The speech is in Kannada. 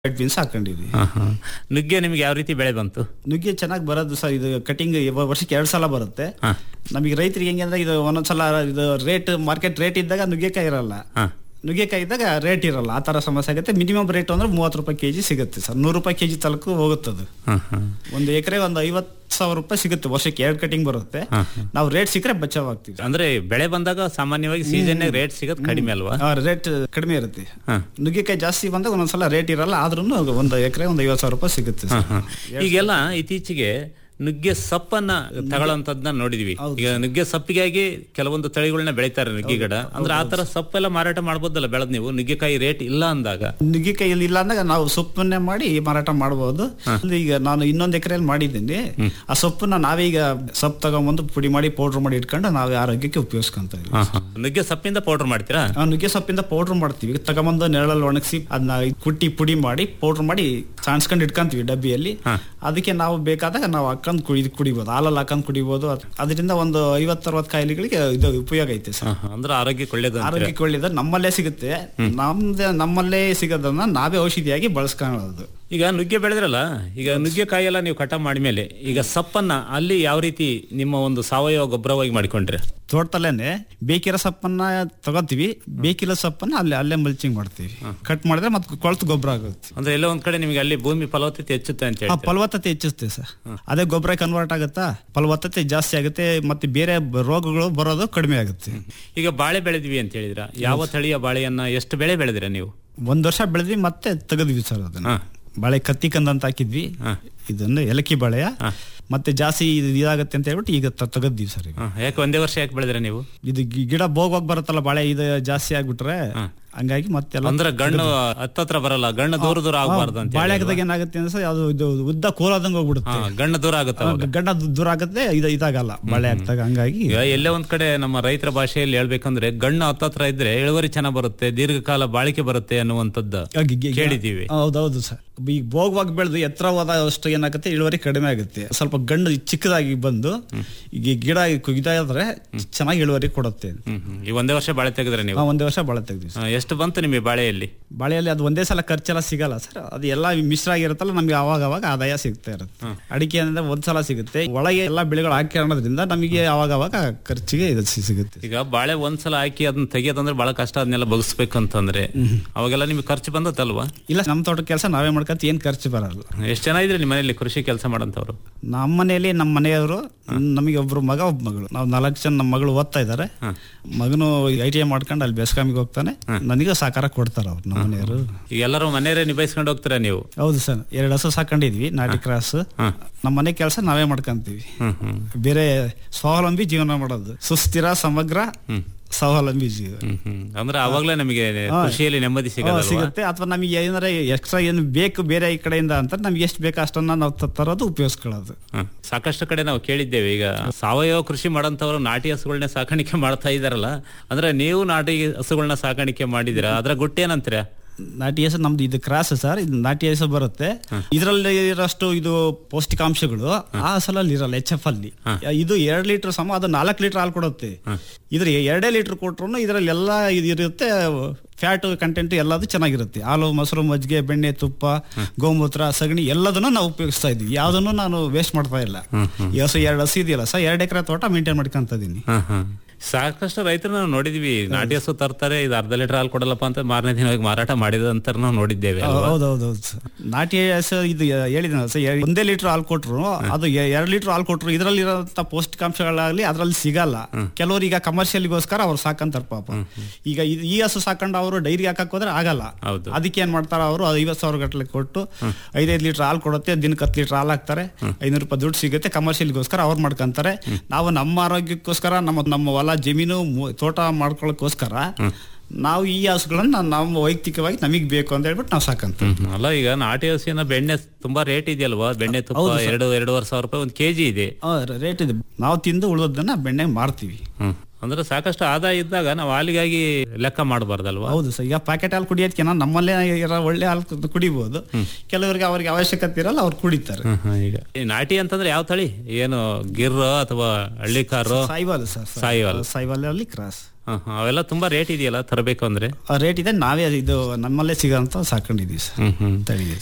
ರೆಡ್ ಬೀನ್ಸ್ ಹಾಕೊಂಡಿದ್ವಿ ಹಾ, ಹಾ. ನುಗ್ಗೆ ನಿಮ್ಗೆ ಯಾವ ರೀತಿ ಬೆಳೆ ಬಂತು ನುಗ್ಗೆ ಚೆನ್ನಾಗಿ ಬರೋದು ಸರ್ ಇದು ಕಟಿಂಗ್ ವರ್ಷಕ್ಕೆ ಎರಡು ಸಲ ಬರುತ್ತೆ ಹಾ. ನಮಗೆ ರೈತರಿಗೆ ಹೆಂಗೆ ಅಂದ್ರೆ ಇದು ಒಂದೊಂದ್ಸಲ ಇದು ರೇಟ್ ಮಾರ್ಕೆಟ್ ರೇಟ್ ಇದ್ದಾಗ ನುಗ್ಗೆಕಾಯಿ ಇರಲ್ಲ ಹಾ. ನುಗ್ಗೆಕಾಯಿ ಇದ್ದಾಗ ರೇಟ್ ಇರಲ್ಲ ಆ ಥರ ಸಮಸ್ಯೆ ಆಗುತ್ತೆ ಮಿನಿಮಮ್ ರೇಟ್ ಅಂದ್ರೆ ಮೂವತ್ತು ರೂಪಾಯಿ ಕೆಜಿ ಸಿಗುತ್ತೆ ಸರ್ ನೂರು ರೂಪಾಯಿ ಕೆಜಿ ತಲಕು ಹೋಗುತ್ತದು ಹಾ, ಹಾ. ಒಂದು ಎಕರೆ ಒಂದು ಐವತ್ತು ಸಾವಿರ ರೂಪಾಯಿ ಸಿಗುತ್ತೆ ವರ್ಷಕ್ಕೆ ಎರಡು ಕಟಿಂಗ್ ಬರುತ್ತೆ ನಾವು ರೇಟ್ ಸಿಕ್ಕರೆ ಬಚಾವಾಗ್ತೀವಿ ಅಂದ್ರೆ ಬೆಳೆ ಬಂದಾಗ ಸಾಮಾನ್ಯವಾಗಿ ಸೀಸನ್ ರೇಟ್ ಸಿಗೋದು ಕಡಿಮೆ ಅಲ್ವಾ ರೇಟ್ ಕಡಿಮೆ ಇರುತ್ತೆ ಹಾ. ನುಗ್ಗೆಕಾಯಿ ಜಾಸ್ತಿ ಬಂದಾಗ ಒಂದೊಂದ್ಸಲ ರೇಟ್ ಇರಲ್ಲ ಆದ್ರೂ ಒಂದು ಎಕರೆ ಒಂದು ಐವತ್ತು ಸಾವಿರ ರೂಪಾಯಿ ಸಿಗುತ್ತೆ ಹಾ, ಸರ್. ಹಾ. ಈಗೆಲ್ಲ ಇತ್ತೀಚೆಗೆ ನುಗ್ಗೆ ಸಪ್ಪನ್ನ ತಗೊಳ್ಳೋಂಥದ್ದನ್ನ ನೋಡಿದ್ವಿ ಈಗ ನುಗ್ಗೆ ಸಪ್ಪಿಗಾಗಿ ಕೆಲವೊಂದು ತಳಿಗಳನ್ನ ಬೆಳಿತಾರೆ ನುಗ್ಗೆ ಗಿಡ ಅಂದ್ರೆ ಆ ತರ ಸಪ್ಪೆಲ್ಲ ಮಾರಾಟ ಮಾಡ್ಬೋದಲ್ಲ ಬೆಳೆದ್ ನೀವು ನುಗ್ಗೆಕಾಯಿ ರೇಟ್ ಇಲ್ಲ ಅಂದಾಗ ನುಗ್ಗೆಕಾಯಲ್ಲಿ ಇಲ್ಲ ಅಂದಾಗ ನಾವು ಸೊಪ್ಪನ್ನೇ ಮಾಡಿ ಮಾರಾಟ ಮಾಡಬಹುದು ಈಗ ನಾನು ಇನ್ನೊಂದು ಎಕರೆಯಲ್ಲಿ ಮಾಡಿದ್ದೀನಿ ಆ ಸೊಪ್ಪನ್ನ ನಾವೇ ಈಗ ಸೊಪ್ಪು ತಗೊಂಬಂದು ಪುಡಿ ಮಾಡಿ ಪೌಡರ್ ಮಾಡಿ ಇಟ್ಕೊಂಡು ನಾವೇ ಆರೋಗ್ಯಕ್ಕೆ ಉಪಯೋಗಿಸ್ಕೊಂತ ಇದ್ದೀವಿ ಹಾ, ಹಾ. ನುಗ್ಗೆ ಸಪ್ಪಿಂದ ಪೌಡರ್ ಮಾಡ್ತೀರಾ ಆ ನುಗ್ಗೆ ಸೊಪ್ಪಿಂದ ಪೌಡರ್ ಮಾಡ್ತೀವಿ ತಗೊಂಬಂದು ನೆರಳಲ್ಲಿ ಒಣಗಿಸಿ ಅದನ್ನ ಕುಟ್ಟಿ ಪುಡಿ ಮಾಡಿ ಪೌಡರ್ ಮಾಡಿ ಸಾಣಿಸ್ಕೊಂಡು ಇಟ್ಕೊಂತೀವಿ ಡಬ್ಬಿಯಲ್ಲಿ ಅದಕ್ಕೆ ನಾವು ಬೇಕಾದಾಗ ನಾವು ಹಾಕೊಂಡು ಕುಡಿ ಕುಡಿಬೋದು ಹಾಲಲ್ಲಿ ಹಾಕೊಂಡು ಕುಡಿಬೋದು ಅದ್- ಅದರಿಂದ ಒಂದು ಐವತ್ತರವತ್ತು ಕಾಯಿಲೆಗಳಿಗೆ ಇದು ಉಪಯೋಗ ಐತೆ ಸರ್ ಹಾ, ಹಾ. ಅಂದ್ರೆ ಆರೋಗ್ಯಕ್ಕೆ ಒಳ್ಳೇದು ಅಂತೀರಾ? ಆರೋಗ್ಯಕ್ಕೆ ಒಳ್ಳೇದು ನಮ್ಮಲ್ಲೇ ಸಿಗುತ್ತೆ ನಮ್ದೇ ನಮ್ಮಲ್ಲೇ ಸಿಗೋದನ್ನ ನಾವೇ ಔಷಧಿಯಾಗಿ ಬಳಸ್ಕೊಳ್ಳೋದು ಈಗ ನುಗ್ಗೆ ಬೆಳೆದ್ರಲ್ಲ ಈಗ ನುಗ್ಗೆಕಾಯಿ ಎಲ್ಲ ನೀವು ಕಟಾವ್ ಮಾಡಿದ್ಮೇಲೆ ಈಗ ಸಪ್ಪನ್ನ ಅಲ್ಲಿ ಯಾವ ರೀತಿ ನಿಮ್ಮ ಒಂದು ಸಾವಯವ ಗೊಬ್ಬರವಾಗಿ ಮಾಡಿಕೊಂಡ್ರೆ ತೋಟದಲ್ಲೇನೆ ಬೇಕಿರೋ ಸೊಪ್ಪನ್ನ ತಗೋತೀವಿ ಬೇಕಿರೋ ಸೊಪ್ಪನ್ನ ಅಲ್ಲಿ ಅಲ್ಲೇ ಮಲ್ಚಿಂಗ್ ಮಾಡ್ತೀವಿ ಕಟ್ ಮಾಡಿದ್ರೆ ಮತ್ತೆ ಕೊಳ್ತು ಗೊಬ್ಬರ ಆಗುತ್ತೆ ಅಂದ್ರೆ ಎಲ್ಲೋ ಒಂದ್ ಕಡೆ ನಿಮಗೆ ಅಲ್ಲಿ ಭೂಮಿ ಫಲವತ್ತತೆ ಹೆಚ್ಚುತ್ತೆ ಅಂತ ಆ ಹೇಳಿ ಫಲವತ್ತತೆ ಹೆಚ್ಚುತ್ತೆ ಸರ್ ಅದೇ ಗೊಬ್ಬರ ಕನ್ವರ್ಟ್ ಆಗುತ್ತಾ ಫಲವತ್ತತೆ ಜಾಸ್ತಿ ಆಗುತ್ತೆ ಮತ್ತೆ ಬೇರೆ ಬ- ರೋಗಗಳು ಬರೋದು ಕಡಿಮೆ ಆಗುತ್ತೆ ಈಗ ಬಾಳೆ ಬೆಳೆದ್ವಿ ಅಂತ ಹೇಳಿದ್ರ ಯಾವ ತಳಿಯ ಬಾಳೆಯನ್ನ ಎಷ್ಟು ಬೆಳೆ ಬೆಳೆದಿರ ನೀವು ಒಂದ್ ವರ್ಷ ಬೆಳೆದ್ವಿ ಮತ್ತೆ ತೆಗೆದ್ವಿ ಸರ್ ಅದನ್ನ ಹಾ. ಬಾಳೆ ಕತ್ತಿ ಕಂದ ಅಂತ ಹಾಕಿದ್ವಿ ಇದನ್ನು ಏಲಕ್ಕಿ ಬಾಳೆಯ ಮತ್ತೆ ಜಾಸ್ತಿ ಇದು ಇದಾಗತ್ತೆ ಅಂತ ಹೇಳ್ಬಿಟ್ಟು ಈಗ ತ- ತೆಗೆದ್ವಿ ಸರ್ ಈಗ ಹ, ಯಾಕೆ ಒಂದೇ ವರ್ಷ ಯಾಕೆ ಬೆಳೆದ್ರ ನೀವು ಇದು ಗಿ- ಗಿಡ ಬೋಗೋಗ್ ಬರುತ್ತಲ್ಲ ಬಾಳೆ ಇದು ಜಾಸ್ತಿ ಆಗ್ಬಿಟ್ರೆ ಹಂಗಾಗಿ ಮತ್ತೆಲ್ಲ ಅಂದ್ರೆ ಗಣ್ಣು ಹತ್ತತ್ರ ಬರಲ್ಲ ಗಣ್ಣು ದೂರ ದೂರ ಆಗಬಾರ್ದು ಅಂತ ಬಾಳೆ ಹಾಕಿದಾಗ ಏನಾಗುತ್ತೆ ಅಂದ್ರೆ ಅದು ಇದು ಉದ್ದ ಕೋಲಾದಂಗ ಹೋಗ್ಬಿಡುತ್ತೆ ಹಾ, ಗಣ್ಣು ದೂರ ಆಗುತ್ತೆ ಅವಾಗ. ಗಡ್ಡ ದೂರ ಆಗುತ್ತೆ ಇದು ಇದಾಗಲ್ಲ ಬಾಳೆ ಹಾಕಿದಾಗ ಹಂಗಾಗಿ ಈಗ ಎಲ್ಲೇ ಒಂದ್ ಕಡೆ ನಮ್ಮ ರೈತರ ಭಾಷೆಯಲ್ಲಿ ಹೇಳ್ಬೇಕಂದ್ರೆ ಗಣ್ಣು ಹತ್ತತ್ರ ಇದ್ರೆ ಇಳುವರಿ ಚೆನ್ನಾಗ್ ಬರುತ್ತೆ ದೀರ್ಘಕಾಲ ಬಾಳಿಕೆ ಬರುತ್ತೆ ಅನ್ನುವಂಥದ್ದು ಗಿ- ಗಿ- ಕೇಳಿದೀವಿ ಹೌದೌದು ಸರ್ ಈಗ ಬೋಗವಾಗಿ ಬೆಳೆದು ಎತ್ತರ ಹೋದ ಅಷ್ಟು ಏನಾಗುತ್ತೆ ಇಳುವರಿ ಕಡಿಮೆ ಆಗುತ್ತೆ ಸ್ವಲ್ಪ ಗಂಡು ಚಿಕ್ಕದಾಗಿ ಬಂದು ಈಗ ಈ ಗಿಡ ಇದಾದ್ರೆ ಚೆನ್ನಾಗಿ ಇಳುವರಿ ಕೊಡುತ್ತೆ ಹ್ಮ್ ಹ್ಮ್. ಈ ಒಂದೇ ವರ್ಷ ಬಾಳೆ ತೆಗೆದ್ರೆ ನೀವು ನಾವು ಒಂದೇ ವರ್ಷ ಬಾಳೆ ತೆಗ್ದಿವಿ ಹ, ಎಷ್ಟು ಬಂತು ನಿಮಗೆ ಬಾಳೆಯಲ್ಲಿ ಬಾಳೆಯಲ್ಲಿ ಅದು ಒಂದೇ ಸಲ ಖರ್ಚೆಲ್ಲ ಸಿಗಲ್ಲ ಸರ್ ಅದು ಎಲ್ಲ ಮಿಶ್ರ ಆಗಿರುತ್ತಲ್ಲ ನಮಗೆ ಅವಾಗ ಅವಾಗ ಆದಾಯ ಸಿಗ್ತಾ ಇರುತ್ತೆ ಅಡಿಕೆ ಅಂದ್ರೆ ಒಂದ್ ಸಲ ಸಿಗುತ್ತೆ ಒಳಗೆ ಎಲ್ಲ ಬೆಳೆಗಳು ಹಾಕಿರೋದ್ರಿಂದ ನಮಗೆ ಅವಾಗ ಅವಾಗ ಖರ್ಚಿಗೆ ಇದು ಸಿ- ಸಿಗುತ್ತೆ ಈಗ ಬಾಳೆ ಒಂದ್ಸಲ ಹಾಕಿ ಅದನ್ನ ತೆಗಿಯೋದಂದ್ರೆ ಬಹಳ ಕಷ್ಟ ಅದನ್ನೆಲ್ಲ ಬಗ್ಸ್ಬೇಕಂತಂದ್ರೆ ಅವಾಗೆಲ್ಲ ನಿಮ್ಗೆ ಖರ್ಚು ಬಂದತ್ತಲ್ವಾ ಇಲ್ಲ ನಮ್ಮ ತೋಟದ ಕೆಲಸ ನಾವೇ ಮಾಡ್ಕೊಂತ ಏನ್ ಖರ್ಚು ಬರಲ್ಲ ಎಷ್ಟು ಜನ ಇದ್ರೆ ನಿಮ್ಮ ಮನೆಯಲ್ಲಿ ಕೃಷಿ ಕೆಲಸ ಮಾಡಂತವ್ರು ನಮ್ಮ ಮನೆಯಲ್ಲಿ ನಮ್ಮ ಮನೆಯವರು ನಮಗೆ ಒಬ್ರು ಮಗ ಒಬ್ಬ ಮಗಳು ನಾವು ನಾಲ್ಕು ಜನ ನಮ್ಮ ಮಗಳು ಓದ್ತಾ ಇದ್ದಾರೆ ಮಗನು ಐ ಟಿ ಐ ಮಾಡ್ಕೊಂಡು ಅಲ್ಲಿ ಬೆಸ್ಕಾಮಿಗೆ ಹೋಗ್ತಾನೆ ನನಗೆ ಸಾಕಾರ ಕೊಡ್ತಾರ ಅವ್ರು ನಮ್ಮ ಮನೆಯವರು ಈಗ ಎಲ್ಲರೂ ಮನೆಯವರೇ ನಿಭಾಯಿಸ್ಕೊಂಡು ಹೋಗ್ತೀರಾ ನೀವು ಹೌದು ಸರ್ ಎರಡು ಹಸು ಸಾಕೊಂಡಿದ್ವಿ ನಾಟಿ ಕ್ರಾಸ್ ನಮ್ಮ ಮನೆ ಕೆಲಸ ನಾವೇ ಮಾಡ್ಕೊಂತೀವಿ ಹ್ಮ್ ಹ್ಮ್ ಬೇರೆ ಸ್ವಾವಲಂಬಿ ಜೀವನ ಮಾಡೋದು ಸುಸ್ಥಿರ ಸಮಗ್ರ ಸ್ವಾವಲಂಬಿ ಜೀವ ಹ್ಮ್ ಹ್ಮ್ ಅಂದ್ರೆ ಅವಾಗ್ಲೇ ನಮಗೆ ಕೃಷಿಯಲ್ಲಿ ನೆಮ್ಮದಿ ಹಾ, ಸಿಗೋದಲ್ವಾ ಸಿಗುತ್ತೆ ಅಥವಾ ನಮಗೆ ಏನಾರ ಎಕ್ಸ್ಟ್ರಾ ಏನು ಬೇಕು ಬೇರೆ ಈ ಕಡೆಯಿಂದ ಅಂತ ನಮ್ಗೆ ಎಷ್ಟು ಬೇಕು ಅಷ್ಟನ್ನ ನಾವು ತ- ತರೋದು ಉಪಯೋಗಿಸ್ಕೊಳ್ಳೋದು ಹ. ಸಾಕಷ್ಟು ಕಡೆ ನಾವು ಕೇಳಿದ್ದೇವೆ ಈಗ ಸಾವಯವ ಕೃಷಿ ಮಾಡಂತವ್ರು ನಾಟಿ ಹಸುಗಳನ್ನ ಸಾಕಾಣಿಕೆ ಮಾಡ್ತಾ ಇದಾರಲ್ಲ ಅಂದ್ರೆ ನೀವು ನಾಟಿ ಹಸುಗಳನ್ನ ಸಾಕಾಣಿಕೆ ಮಾಡಿದಿರಾ ಅದ್ರ ಗುಟ್ಟೇನಂತೀರಾ ನಾಟಿ ಹಸು ನಮ್ದು ಇದು ಕ್ರಾಸ್ ಸರ್ ಇದು ನಾಟಿ ಹಸು ಬರುತ್ತೆ ಇದರಲ್ಲಿ ಇರೋಷ್ಟು ಇದು ಪೌಷ್ಟಿಕಾಂಶಗಳು ಆ ಹಸಲಲ್ಲಿ ಇರಲ್ಲ ಎಚ್ ಎಫ್ ಅಲ್ಲಿ ಇದು ಎರಡ್ ಲೀಟರ್ ಸಮ ಅದು ನಾಲ್ಕು ಲೀಟರ್ ಹಾಲು ಕೊಡುತ್ತೆ ಇದ್ರ ಎರಡೇ ಲೀಟರ್ ಕೊಟ್ರು ಇದರಲ್ಲಿ ಎಲ್ಲ ಇದು ಇರುತ್ತೆ ಫ್ಯಾಟ್ ಕಂಟೆಂಟ್ ಎಲ್ಲದು ಚೆನ್ನಾಗಿರುತ್ತೆ ಹಾಲು ಮೊಸರು ಮಜ್ಜಿಗೆ ಬೆಣ್ಣೆ ತುಪ್ಪ ಗೋಮೂತ್ರ ಸಗಣಿ ಎಲ್ಲದನ್ನು ನಾವು ಉಪಯೋಗಿಸ್ತಾ ಇದ್ವಿ ಯಾವ್ದನ್ನು ನಾನು ವೇಸ್ಟ್ ಮಾಡ್ತಾ ಇಲ್ಲ ಈ ಹಸು ಎರಡು ಹಸು ಇದೆಯಲ್ಲ ಸರ್ ಎರಡು ಎಕರೆ ತೋಟ ಮೇಂಟೈನ್ ಮಾಡ್ಕೊಂತ ಇದೀನಿ ಸಾಕಷ್ಟು ರೈತರು ನಾವು ನೋಡಿದ್ವಿ ನಾಟಿ ಹಸು ತರ್ತಾರೆ ಇದು ಅರ್ಧ ಲೀಟರ್ ಹಾಲು ಕೊಡಲ್ಲಪ್ಪ ಅಂತ ಮಾರನೇ ದಿನ ಹೋಗಿ ಮಾರಾಟ ಮಾಡಿದಂತ ನಾವು ನೋಡಿದ್ದೇವೆ ಅಲ್ವಾ? ಹೌದೌದೌದು ಸರ್ ನಾಟಿ ಹಸು ಇದು ಹೇಳಿದ ಸರ್ ಎ- ಒಂದೇ ಲೀಟರ್ ಹಾಲು ಕೊಟ್ರು ಅದು ಎ- ಎರಡ್ ಲೀಟರ್ ಹಾಲು ಕೊಟ್ರು ಇದರಲ್ಲಿ ಇರೋಂಥ ಪೌಷ್ಟಿಕಾಂಶಗಳಾಗ್ಲಿ ಅದ್ರಲ್ಲಿ ಸಿಗಲ್ಲ ಕೆಲವರು ಈಗ ಕಮರ್ಷಿಯಲ್ಗೋಸ್ಕರ ಅವ್ರು ಸಾಕಂತಾರ ಪಾಪ ಈಗ ಇದು- ಈ ಹಸು ಸಾಕೊಂಡು ಅವರು ಡೈರಿ ಹಾಕಕ್ ಹೋದ್ರೆ ಆಗಲ್ಲ ಹೌದು. ಅದಕ್ಕೆ ಏನ್ ಮಾಡ್ತಾರ ಅವರು ಐವತ್ತು ಸಾವಿರ ಗಟ್ಟಲೆ ಕೊಟ್ಟು ಐದೈದು ಲೀಟರ್ ಹಾಲು ಕೊಡುತ್ತೆ ದಿನಕ್ಕೆ ಹತ್ತು ಲೀಟರ್ ಹಾಲು ಹಾಕ್ತಾರೆ ಐನೂರು ರೂಪಾಯಿ ದುಡ್ಡು ಸಿಗುತ್ತೆ ಕಮರ್ಷಿಯಲ್ಗೋಸ್ಕರ ಅವ್ರು ಮಾಡ್ಕೊಂತಾರೆ ನಾವು ನಮ್ಮ ಆರೋಗ್ಯಕ್ಕೋಸ್ಕರ ನಮ್ಮ ನಮ್ಮ ಹೊಲ ಜಮೀನು ಮು- ತೋಟ ಮಾಡ್ಕೊಳ್ಳೋಕ್ಕೋಸ್ಕರ ನಾವು ಈ ಹಸುಗಳನ್ನ ನಮ್ಮ ವೈಯಕ್ತಿಕವಾಗಿ ನಮಗೆ ಬೇಕು ಅಂತ ಹೇಳ್ಬಿಟ್ಟು ನಾವು ಸಾಕಂತ ಹ್ಮ್. ಅಲ್ಲ ಈಗ ನಾಟಿ ಹಸುವಿನ ಬೆಣ್ಣೆ ತುಂಬಾ ರೇಟ್ ಇದೆಯಲ್ವಾ ಬೆಣ್ಣೆ ತುಪ್ಪ ಎರಡು ಎರಡೂವರೆ ಸಾವಿರ ರೂಪಾಯಿ ಒಂದು ಕೆಜಿ ಇದೆ ರೇಟ್ ಇದೆ ನಾವು ತಿಂದು ಉಳಿದೋದನ್ನ ಬೆಣ್ಣೆ ಮಾರ್ತೀವಿ ಹ್ಮ್. ಅಂದ್ರೆ ಸಾಕಷ್ಟು ಆದಾಯ ಇದ್ದಾಗ ನಾವು ಹಾಲಿಗಾಗಿ ಲೆಕ್ಕ ಮಾಡಬಾರ್ದಲ್ವಾ ಹೌದು ಸರ್ ಈಗ ಪ್ಯಾಕೆಟ್ ಹಾಲು ಕುಡಿಯೋದಕ್ಕೆ ನಮ್ಮಲ್ಲೇ ಇರೋ ಒಳ್ಳೆ ಹಾಲು ಕು- ಕುಡಿಬೋದು ಕೆಲವರಿಗೆ ಅವ್ರಿಗೆ ಅವಶ್ಯಕತೆ ಇರಲ್ಲ ಅವ್ರು ಕುಡಿತಾರೆ ಈಗ ಈ ನಾಟಿ ಅಂತಂದ್ರೆ ಯಾವ ತಳಿ ಏನು ಗಿರ್ ಅಥವಾ ಹಳ್ಳಿ ಕಾರು ಸಾಯಿವಾಲ್ ಸರ್ ಸಾಯಿವಾಲ್. ಸಾಯಿವಾಲ್ ಅಲ್ಲಿ ಕ್ರಾಸ್ ಹ, ಹ. ಅವೆಲ್ಲ ತುಂಬಾ ರೇಟ್ ಇದೆಯಲ್ಲ ತರಬೇಕು ಅಂದ್ರೆ ರೇಟ್ ಇದೆ ನಾವೇ ಇದು ನಮ್ಮಲ್ಲೇ ಸಿಗೋಂತ ಸಾಕೊಂಡಿದೀವಿ ಸರ್ ಹ್ಮ್ ಹ್ಮ್ ತಳಿ ಇದೆ